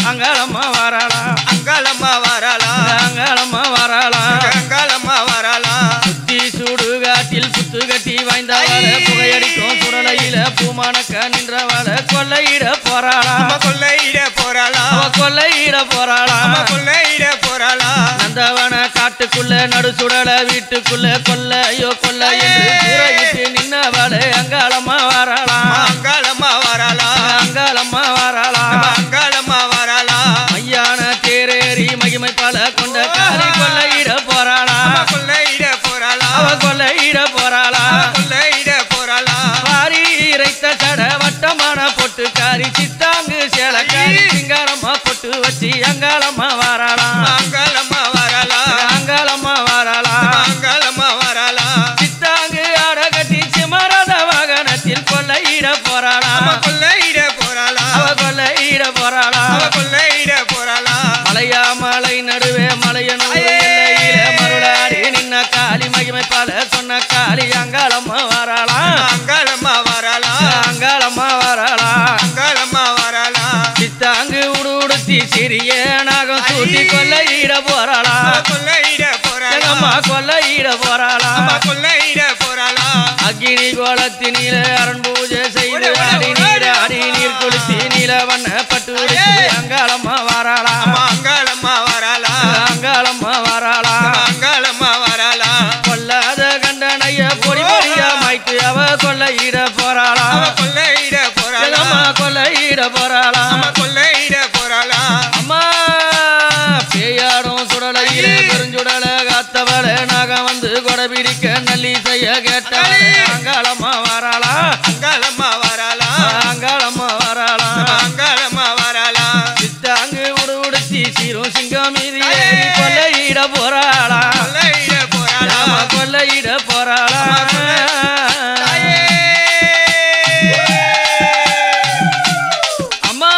அங்காளம்மா வரலாம் அங்காளம்மா வரலா அங்காளம்மா வரலாம் அங்காளம்மா வரலா சுத்தி சுடுகாட்டில் புத்து கட்டி வாய்ந்தவள புகையடிக்கும் சுடலையில பூமணக்க நின்றவள கொல்லையிட போறாளா அம்மா கொள்ளையிட போறாளா அவ கொல்லையிட போறாளா அம்மா கொள்ளையிட போறாளா நந்தவன காட்டுக்குள்ள நடு சுடல வீட்டுக்குள்ள கொல்லையோ கொல்ல என்று கூரையிட்டு நின்னவள அங்காளம்மா வரலாம் அம்மா அங்காளம்மா வரலா அங்காளம்மா வரலாம் அம்மா அங்காளம்மா வரலா மையான தேரேறி மகிமை பல கொண்ட காரி கொல்லையிட போறாளா அம்மா கொள்ளையிட போறாளா அவ கொல்லையிட போறாளா அம்மா கொள்ளையிட போறாளா வாரி இறைத்த சட வட்டமான பொட்டு காரி சித்தாங்கு சேலக்காரி சிங்காரம்மா பொட்டு வச்சு அங்காளம்மா வாராளாம் அம்மா அங்காளம்மா வரலா அங்காளம்மா வாராளாம் அம்மா அங்காளம்மா வரலா சித்தாங்கு ஆட கட்டி சிமரத வாகனத்தில் கொல்லையிட போறாளா அம்மா கொள்ளையிட போறாளா அவ கொல்லையிட போறாளா அவ கொள்ளையிட போறாளா மலையா மலை நடுவே மலையனூர் எல்லையில மருளாடி நின்ன காளி மகிமை பல சொன்ன காளி அங்காளம்மா வாராளாம் அம்மா அங்காளம்மா வரலா அங்காளம்மா வாராளா அங்காளம்மா வரலா சித்தாங்கு உடு உடுத்தி சிறிய நாகம் சூட்டி கொல்லையிட போறாளா அவ கொள்ளையிட போறாளா எங்கம்மா கொல்லையிட போறாளா அம்மா கொள்ளையிட போறாளா அக்னி கோலத்தினில அரண் பூஜை செய்து அடி நீர் அடி நீர் குளித்து நீல வண்ண பட்டு உடுத்தி அங்காளம்மா வாராளா அம்மா அங்காளம்மா வரலா அங்காளம்மா வாராளா அம்மா அங்காளம்மா வரலா கொல்லாத கண்டனைய பொடி பொடியா மாய்த்து அவ கொல்லையிட போறாளா அவ கொள்ளையிட போறாளா எங்கம்மா கொல்லையிட போறாளா அம்மா கொள்ளையிட போறாளா அம்மா பேயாடும் சுடலையில பெருஞ்சுடல காத்தவள நாகம் வந்து கொடை பிடிக்க நல்லி செய்ய கேட்டவள அங்காளம்மா வாராளா அங்காளம்மா வரலா அங்காளம்மா வாராளா அம்மா அங்காளம்மா வரலா சித்தாங்கு உடு உடுத்தி சீரும் சிங்கம் மீதி ஏறி கொல்லையிட போறாளா கொள்ளையிட போறாளா ஆமா, கொல்லையிட போறாளா தாயே அம்மா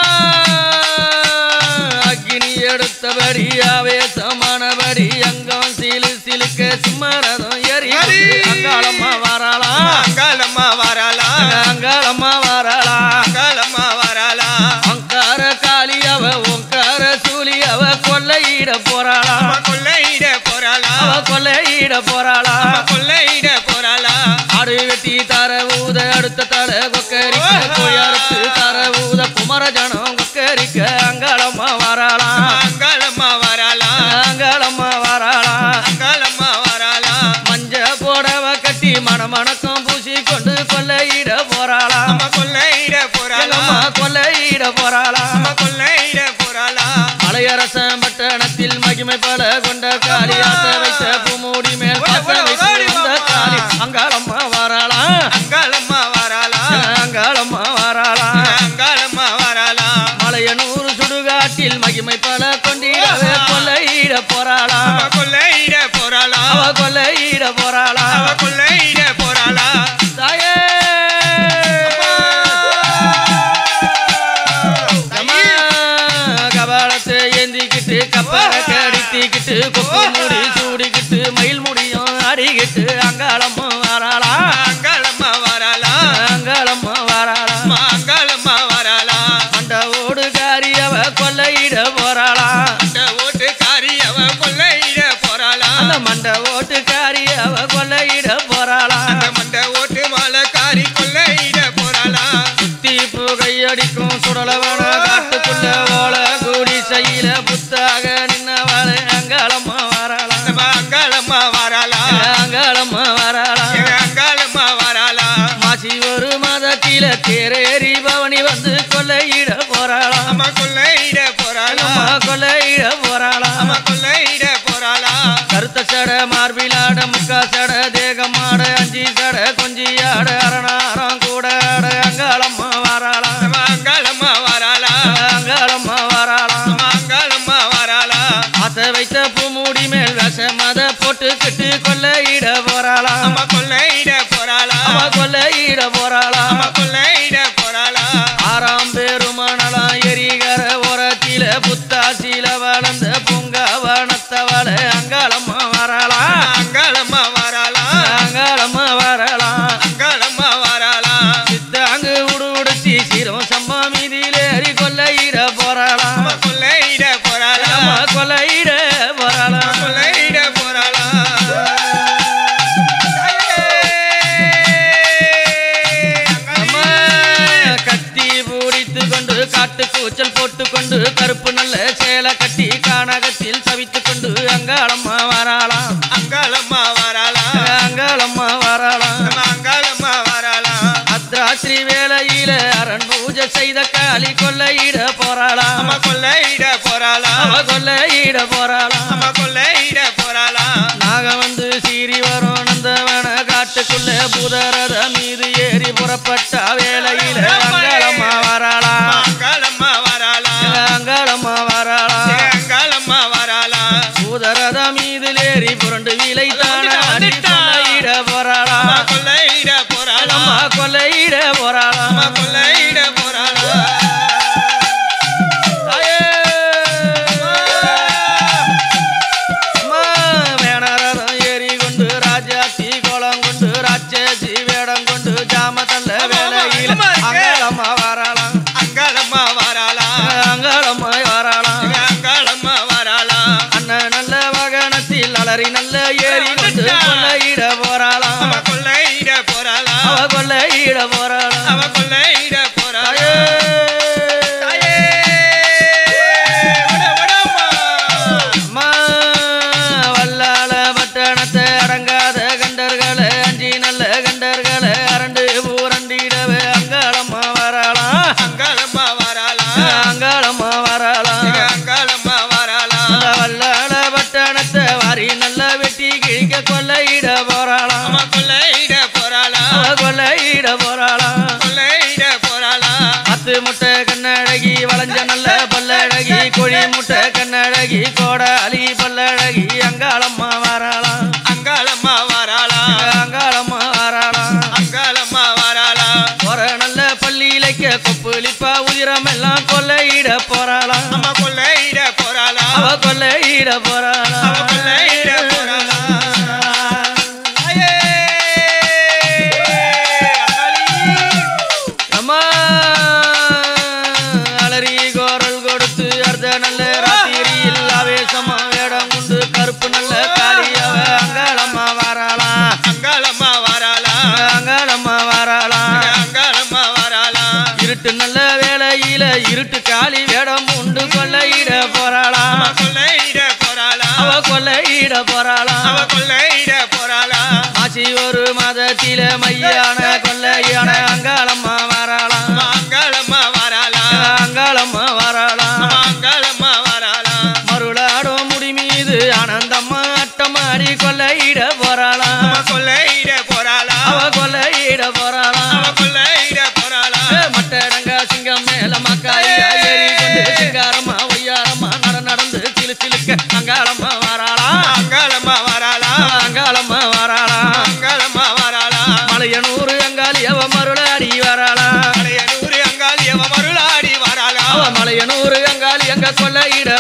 அக்னி எடுத்தபடி ஆவேசமானபடி அங்கம் சிலு சிலுக்க சிம்மரதம் ஏறி ஏறி. அங்காளம்மா வாராளா அங்காளம்மா வரலா அங்காளம்மா வாராளா அங்காளம்மா வரலா அங்கார காளி அவ ஓங்கார சூலி அவ கொல்லையிட போறாளா அம்மா கொள்ளையிட போறாளா அவ கொல்லையிட போறாளா அம்மா கொள்ளையிட போறாளா ஆடு வெட்டி தர ஊத அடுத்த தலை கொக்கரிக்க கோயாரத்து தர ஊத குமரஜனம் கொக்கரிக்க அங்காளம்மா வாராளா அங்காளம்மா வரலா அங்காளம்மா வாராளா அங்காளம்மா வரலா மஞ்ச போடவ கட்டி மணமணக்கம் பூசி கொண்டு கொல்லையிட போறாளா அம்மா கொள்ளையிட போறாளா எங்கம்மா கொல்லையிட போறாளா அம்மா கொள்ளையிட போறாளா மலையரசன் பட்டணத்தில் மகிமை பல கொண்ட காளி ஆச வைத்த பூமூடி மேல் பாச வைத்து வந்த காளி அங்காளம்மா வாராளா அங்காளம்மா வரலா அங்காளம்மா வாராளா அங்காளம்மா வரலா மலையனூர் சுடுகாட்டில் மகிமை பல கொண்டிடவே கொல்லையிட போறாளா அம்மா கொள்ளையிட போறாளா அவ கொல்லையிட போறாளா அவ கொள்ளையிட போறாளா தாயே அம்மா, கபாலத்தை ஏந்திக்கிட்டு கப்பலை கடித்திக்கிட்டு கொப்பு முடி சூடிக்கிட்டு மயில் முடியும் அடிக்கிட்டு அங்காளம்மா வாராளா அங்காளம்மா வரலா அங்காளம்மா வாராளா அம்மா அங்காளம்மா வரலா மண்ட ஓடு காரியவ கொல்லையிட போறாளா அந்த ஓட்டுக்காரி அவ கொள்ளையிட போறாளா அந்த மண்ட ஓட்டுக்காரி அவ கொல்லையிட போறாளா அந்த மண்ட ஓட்டு மாலக்காரி கொள்ளையிட போறாளா சுத்தி புகையடிக்கும் சுடலவன காட்டுக்குள்ள ஓல கூடி செய்யல புத்தாக நின்னவள அங்காளம்மா வராளா நம்ம அங்காளம்மா வரலா அங்காளம்மா வராளா எங்க அங்காளம்மா வரலா மாசி ஒரு மாதத்தில தேரேறி பவனி வந்து கொல்லையிட போறாளா அம்மா கொள்ளையிட போறாளா அம்மா கொல்லையிட போறாளா அம்மா கொள்ளையிட போறாளா கருத்த சட மார்பிலாட முக்கா சட தேகமாட அஞ்சி சட கொஞ்சியாட அரணாரம் கூட ஆட அங்காளம்மா வாராளா நம்ம அங்காளம்மா வரலா அங்காளம்மா வாராளா நம்ம அங்காளம்மா வரலா ஆத்த வைத்த பூமூடி மேல் விஷமத போட்டுக்கிட்டு கொல்லையிட போறாளா அம்மா கொள்ளையிட போறாளா அவ கொல்லையிட போறாளா அம்மா கொள்ளையிட போறாளா ஆறாம் பெருமணலாம் எரிகர ஓரத்தில புத்தாசில வளர்ந்த பூங்காவனத்தவள அங்காளம்மா வராளா அங்காளம்மா வரலா சேலை கட்டி கானகத்தில் தவித்துக் கொண்டு அங்காளம்மா வராளாம் அங்காளம்மா வராளா அங்காளம்மா வராளாம் நம்ம அங்காளம்மா வராளா அத்ராத்திரி வேளையில அரண் பூஜை செய்த காளி கொள்ளையிட போறாளாம் அம்மா கொள்ளையிட போறாளா அவ கொள்ளையிட போறாளாம் அம்மா கொள்ளையிட போறாளா நாக வந்து சீறி வரும் நந்தவன காட்டுக்குள்ள புதரத மீது ஏறி புறப்பட்ட வேளையில அங்காளம்மா வராளா அங்காளம்மா வராளா அங்காளம்மா வராளா அங்காளம்மா வராளா புதரத மீது ஏறி புரண்டு விலை தான கொள்ளையிட போறாளா அம்மா கொள்ளையிட போறாளா அம்மா கொள்ளையிட போறாளா அம்மா கொள்ளையிட போறாளா தாயே! அம்மா, வேணரதம் ஏறி கொண்டு ராஜாத்தி கோலம் கொண்டு ராட்சசி வேடம் கொண்டு ஜாமத்தல்ல வேலையில அம்மா இருக்கு. அங்காளம்மா வராளாம் அங்காளம்மா வராளா அங்காளம்மா வராளாம் அங்காளம்மா வராளா அண்ணன் நல்ல வாகனத்தில் அலறி நல்ல ஏறி கொண்டு கொள்ளையிட போறாளாம் அவ கொள்ளையிட போறாளா அவ கொள்ளையிட போறாளாம் அவ கொள்ளையிட போறாளா தாயே! தாயே விட விடம்மா அம்மா, வல்லாள பட்டணத்தை அடங்காத கண்டர்களை அஞ்சி நல்ல கண்டர்களை அரண்டு பூரண்டிடவே அங்காளம்மா வராளாம் அங்காளம்மா வராளா அங்காளம்மா வராளாம் அங்காளம்மா வராளா அந்த வல்லாள பட்டணத்தை வாரி நல்ல வெட்டி கிழிக்க கொள்ளையிட போறாளாம் அவ கொள்ளையிட போறாளா அவ கொள்ளையிட போறாளாம் கொள்ளையிட போறாளா அத்து முட்டை கண்ணழகி வளைஞ்ச நல்ல பல்லழகி கோழி முட்டை கண்ணழகி கோடாலி பல்லழகி அங்காளம்மா வராளாம் அங்காளம்மா வராளா அங்காளம்மா வராளாம் அங்காளம்மா வராளா ஒரு நல்ல பள்ளியிலைக்க கொப்புளிப்பா உதிரம் எல்லாம் கொள்ளையிட போறாளாம் அம்மா கொள்ளையிட போறாளா அவ கொள்ளையிட போறாளாம் அவ கொள்ளையிட போறாளா தாயே அங்காளி அம்மா அலறி கோரல் கொடுத்து அர்த்த நல்ல ராத்திரியில் ஆவேசமா வேடம் கொண்டு கருப்பு நல்ல காளியவ அங்காளம்மா வராளாம் அங்காளம்மா வராளா அங்காளம்மா வராளாம் அங்காளம்மா வராளா இருட்டு நல்ல வேளையில இருட்டு காளி வேடம் உண்டு கொள்ளையிட போறாளாம் அவ கொள்ளையிட போறாளா அவ கொள்ளையிட போறாளாம் அவ கொள்ளையிட போறாளா ஆசி ஒரு மதத்தில மையான கொள்ளையான அங்காளம்மா வராளாம் அம்மா அங்காளம்மா வராளா அங்காளம்மா வராளாம் அம்மா அங்காளம்மா வராளா மருளாடும் முடி மீது ஆனந்தம்மா அட்டமாடி கொள்ளையிட போறாளாம் அவ கொள்ளையிட போறாளா அவ கொள்ளையிட போறாளாம் அவ கொள்ளையிட போறாளா ஏ, மட்டடங்கா சிங்கம் மேல மக்காய் ஏறி கொண்டு சிங்காரம்மா ஒய்யாரம்மா நட நடந்து சிலு சிலுக்க அங்காளம்மா வராளாம் அங்காளம்மா வராளா அங்காளம்மா வராளாம் அங்காளம்மா வராளா மலையனூர் அங்காளி அவ மருளாடி வராளாம் பழைய நூறு அங்காளி அவ மருளாடி வராளா அவ மலையனூர் அங்காளி அங்க கொள்ளையிட